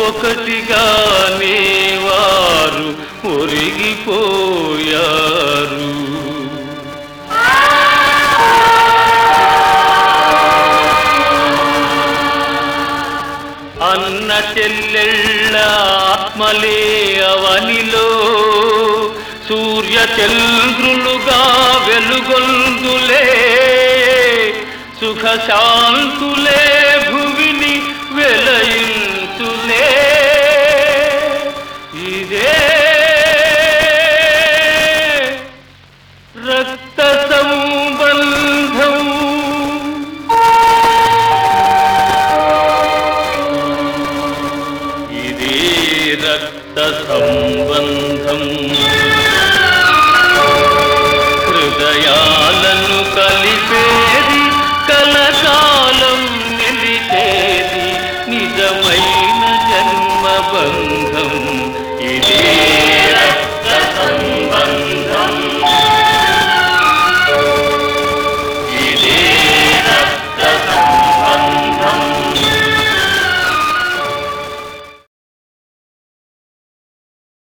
ఒకటిగానే వారు ఒరిగిపోయారు అన్న చెల్లెళ్ళ ఆత్మలే అవనిలో సూర్య చంద్రులుగా వెలుగొందులే సుఖ శాంతులే భువిని వెలయించులే ఇదే రక్త సంబంధం ఇది రక్త సంబంధం